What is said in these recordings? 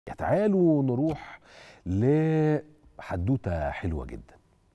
تعالوا نروح لحدوته حلوه جدا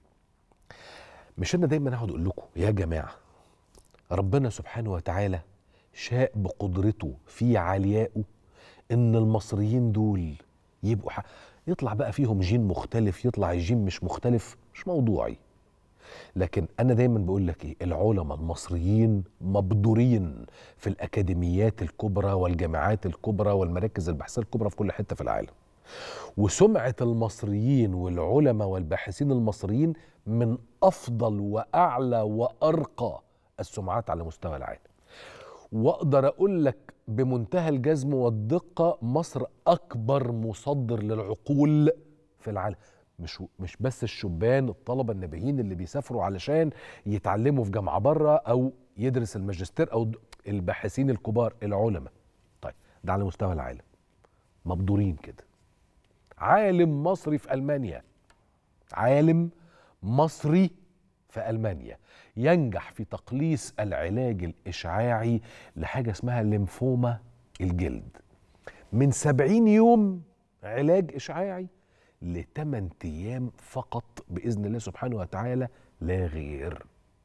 مش انا دايما اقعد اقول لكم يا جماعه ربنا سبحانه وتعالى شاء بقدرته في عليائه ان المصريين دول يبقوا ح... يطلع بقى فيهم جين مختلف يطلع الجين مش مختلف مش موضوعي لكن انا دايما بقول لك ايه العلماء المصريين مبدورين في الاكاديميات الكبرى والجامعات الكبرى والمراكز البحثيه الكبرى في كل حته في العالم وسمعه المصريين والعلماء والباحثين المصريين من افضل واعلى وارقى السمعات على مستوى العالم واقدر اقول لك بمنتهى الجزم والدقه مصر اكبر مصدر للعقول في العالم مش مش بس الشبان الطلبه النابهين اللي بيسافروا علشان يتعلموا في جامعه بره او يدرس الماجستير او الباحثين الكبار العلماء طيب ده على مستوى العالم مبدورين كده عالم مصري في المانيا عالم مصري في المانيا ينجح في تقليص العلاج الاشعاعي لحاجه اسمها ليمفوما الجلد من 70 يوم علاج اشعاعي ل 8 ايام فقط باذن الله سبحانه وتعالى لا غير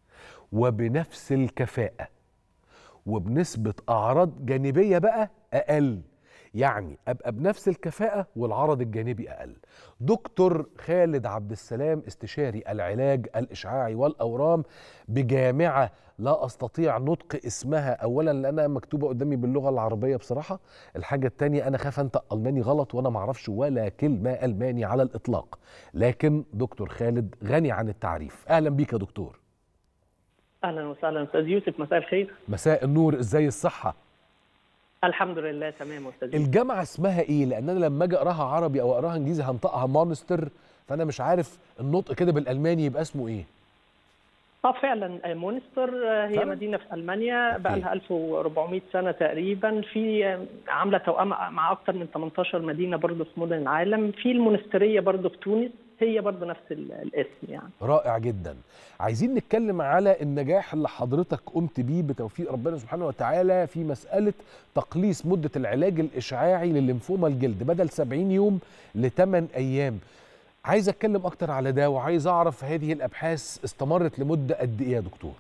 وبنفس الكفاءه وبنسبه اعراض جانبيه بقى اقل يعني ابقى بنفس الكفاءه والعرض الجانبي اقل دكتور خالد عبد السلام استشاري العلاج الاشعاعي والاورام بجامعه لا استطيع نطق اسمها اولا لانها مكتوبه قدامي باللغه العربيه بصراحه الحاجه الثانيه انا خاف انطق الماني غلط وانا ما اعرفش ولا كلمه الماني على الاطلاق لكن دكتور خالد غني عن التعريف اهلا بيك يا دكتور اهلا وسهلا استاذ يوسف مساء الخير مساء النور ازاي الصحه الحمد لله تمام استاذ الجامعه اسمها ايه لان انا لما اجي اقراها عربي او اقراها انجليزي هنطقها مونستر فانا مش عارف النطق كده بالالماني يبقى اسمه ايه اه فعلا مونستر هي فعلا؟ مدينه في المانيا بقى لها 1400 سنه تقريبا في عامله توأم مع اكثر من 18 مدينه برضه في مدن العالم في المونستريه برضه في تونس هي برضه نفس الاسم يعني رائع جدا عايزين نتكلم على النجاح اللي حضرتك قمت بيه بتوفيق ربنا سبحانه وتعالى في مسألة تقليص مدة العلاج الإشعاعي للليمفوما الجلد بدل 70 يوم ل 8 أيام عايز أتكلم أكتر على ده وعايز أعرف هذه الأبحاث استمرت لمدة قد إيه يا دكتور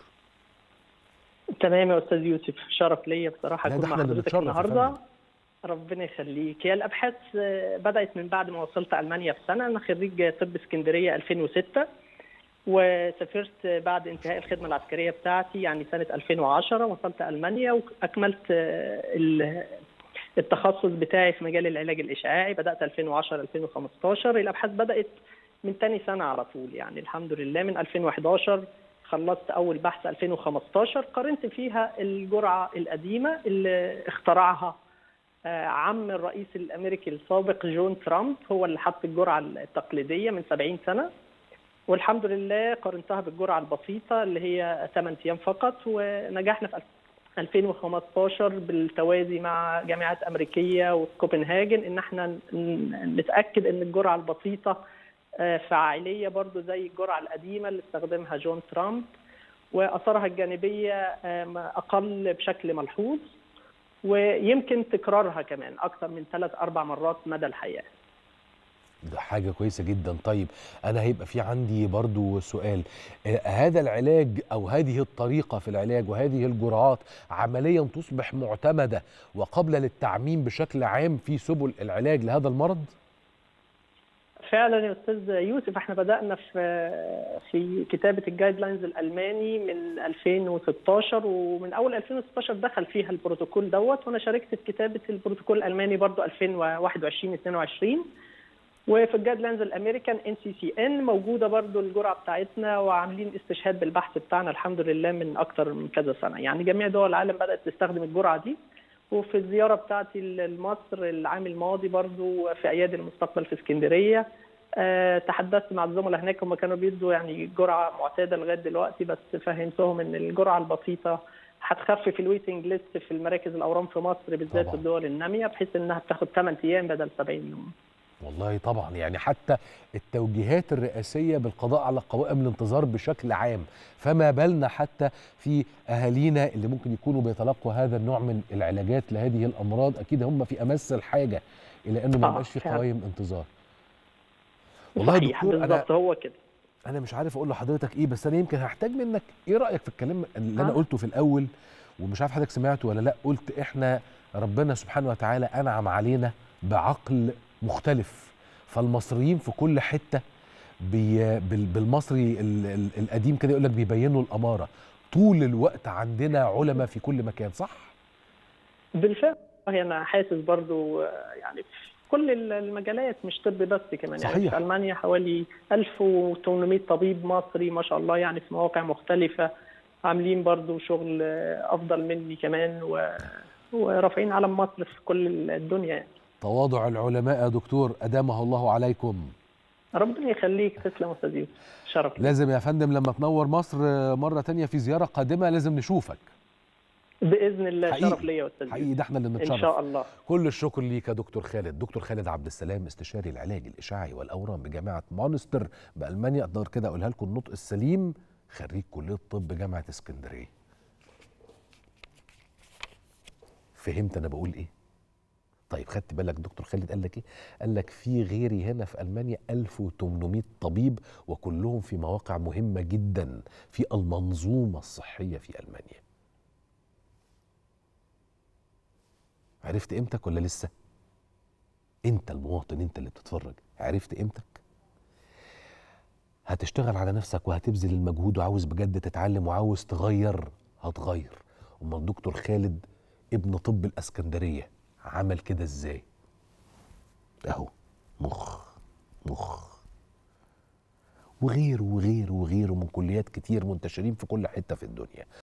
تمام يا أستاذ يوسف شرف ليا بصراحة أكون مع حضرتك النهاردة ربنا يخليك هي الابحاث بدات من بعد ما وصلت المانيا بسنه انا خريج طب اسكندريه 2006 وسافرت بعد انتهاء الخدمه العسكريه بتاعتي يعني سنه 2010 وصلت المانيا واكملت التخصص بتاعي في مجال العلاج الاشعاعي بدات 2010 2015 الابحاث بدات من تاني سنه على طول يعني الحمد لله من 2011 خلصت اول بحث 2015 قارنت فيها الجرعه القديمه اللي اخترعها عم الرئيس الامريكي السابق جون ترامب هو اللي حط الجرعه التقليديه من 70 سنه والحمد لله قارنتها بالجرعه البسيطه اللي هي 8 ايام فقط ونجحنا في 2015 بالتوازي مع جامعات امريكيه وكوبنهاجن ان احنا نتاكد ان الجرعه البسيطه فعاليه برضو زي الجرعه القديمه اللي استخدمها جون ترامب واثارها الجانبيه اقل بشكل ملحوظ ويمكن تكرارها كمان اكثر من ثلاث اربع مرات مدى الحياه ده حاجة كويسة جدا طيب أنا هيبقى في عندي برضو سؤال آه هذا العلاج أو هذه الطريقة في العلاج وهذه الجرعات عمليا تصبح معتمدة وقابلة للتعميم بشكل عام في سبل العلاج لهذا المرض؟ فعلا يا استاذ يوسف احنا بدانا في في كتابه الجايد لاينز الالماني من 2016 ومن اول 2016 دخل فيها البروتوكول دوت وانا شاركت في كتابه البروتوكول الالماني برضو 2021 22 وفي الجايد لاينز الامريكان ان سي سي ان موجوده برضو الجرعه بتاعتنا وعاملين استشهاد بالبحث بتاعنا الحمد لله من اكثر من كذا سنه يعني جميع دول العالم بدات تستخدم الجرعه دي وفي الزياره بتاعتي لمصر العام الماضي برضو في ايادي المستقبل في اسكندريه أه تحدثت مع الزملاء هناك هم كانوا بيدوا يعني جرعه معتاده لغايه دلوقتي بس فهمتهم ان الجرعه البسيطه هتخفف الويتنج ليست في المراكز الاورام في مصر بالذات في الدول الناميه بحيث انها بتاخد 8 ايام بدل 70 يوم. والله طبعا يعني حتى التوجيهات الرئاسيه بالقضاء على قوائم الانتظار بشكل عام فما بالنا حتى في اهالينا اللي ممكن يكونوا بيتلقوا هذا النوع من العلاجات لهذه الامراض اكيد هم في امس الحاجه الى انه ما آه، يبقاش في فعلا. قوائم انتظار والله يا صحيح دكتور انا بالظبط هو كده انا مش عارف اقول لحضرتك ايه بس انا يمكن هحتاج منك ايه رايك في الكلام اللي انا آه. قلته في الاول ومش عارف حضرتك سمعته ولا لا قلت احنا ربنا سبحانه وتعالى انعم علينا بعقل مختلف فالمصريين في كل حته بي بال- بالمصري ال- ال- القديم كده يقول لك بيبينوا الاماره طول الوقت عندنا علماء في كل مكان صح بالفعل والله انا حاسس برضو آه، يعني في كل المجالات مش طب بس كمان يعني صحيح. في المانيا حوالي 1800 طبيب مصري ما شاء الله يعني في مواقع مختلفه عاملين برضو شغل آه، افضل مني كمان و... ورافعين علم مصر في كل الدنيا يعني تواضع العلماء يا دكتور ادامه الله عليكم ربنا يخليك تسلم يا استاذ يوسف شرف لي. لازم يا فندم لما تنور مصر مره تانية في زياره قادمه لازم نشوفك باذن الله حقيقي. شرف ليا يا استاذ حقيقي يوسف. ده احنا اللي ان نتشرف شاء الله كل الشكر ليك يا دكتور خالد دكتور خالد عبد السلام استشاري العلاج الاشعاعي والاورام بجامعه مانستر بالمانيا اقدر كده اقولها لكم النطق السليم خريج كليه طب جامعه اسكندريه فهمت انا بقول ايه طيب خدت بالك دكتور خالد قال لك ايه قال لك في غيري هنا في المانيا 1800 طبيب وكلهم في مواقع مهمه جدا في المنظومه الصحيه في المانيا عرفت قيمتك ولا لسه انت المواطن انت اللي بتتفرج عرفت قيمتك هتشتغل على نفسك وهتبذل المجهود وعاوز بجد تتعلم وعاوز تغير هتغير امال الدكتور خالد ابن طب الاسكندريه عمل كده ازاي اهو مخ مخ وغيره وغيره وغيره من كليات كتير منتشرين في كل حته في الدنيا